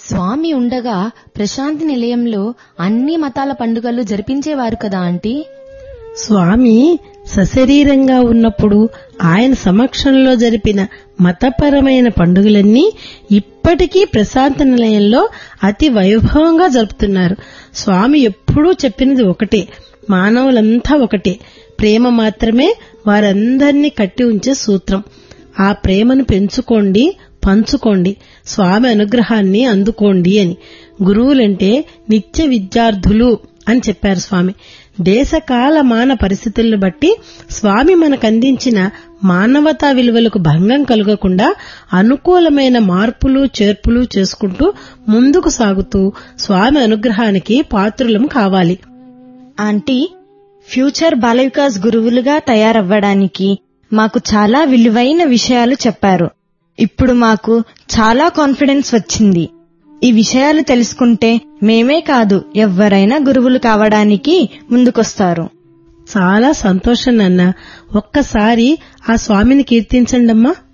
స్వామి ఉండగా ప్రశాంతి నిలయంలో అన్ని మతాల పండుగలు జరిపించేవారు కదా ఆంటీ స్వామి సశరీరంగా ఉన్నప్పుడు ఆయన సమక్షంలో జరిపిన మతపరమైన పండుగలన్నీ ఇప్పటికీ ప్రశాంత నిలయంలో అతి వైభవంగా జరుపుతున్నారు స్వామి ఎప్పుడూ చెప్పినది ఒకటే మానవులంతా ఒకటే ప్రేమ మాత్రమే వారందరినీ కట్టి ఉంచే సూత్రం ఆ ప్రేమను పెంచుకోండి పంచుకోండి స్వామి అనుగ్రహాన్ని అందుకోండి అని గురువులంటే నిత్య విద్యార్థులు అని చెప్పారు స్వామి దేశకాల మాన పరిస్థితులను బట్టి స్వామి మనకు అందించిన మానవతా విలువలకు భంగం కలగకుండా అనుకూలమైన మార్పులు చేర్పులు చేసుకుంటూ ముందుకు సాగుతూ స్వామి అనుగ్రహానికి పాత్రులం కావాలి ఆంటీ ఫ్యూచర్ బాల వికాస్ గురువులుగా తయారవ్వడానికి మాకు చాలా విలువైన విషయాలు చెప్పారు ఇప్పుడు మాకు చాలా కాన్ఫిడెన్స్ వచ్చింది ఈ విషయాలు తెలుసుకుంటే మేమే కాదు ఎవ్వరైనా గురువులు కావడానికి ముందుకొస్తారు చాలా సంతోషం నాన్న ఒక్కసారి ఆ స్వామిని కీర్తించండమ్మా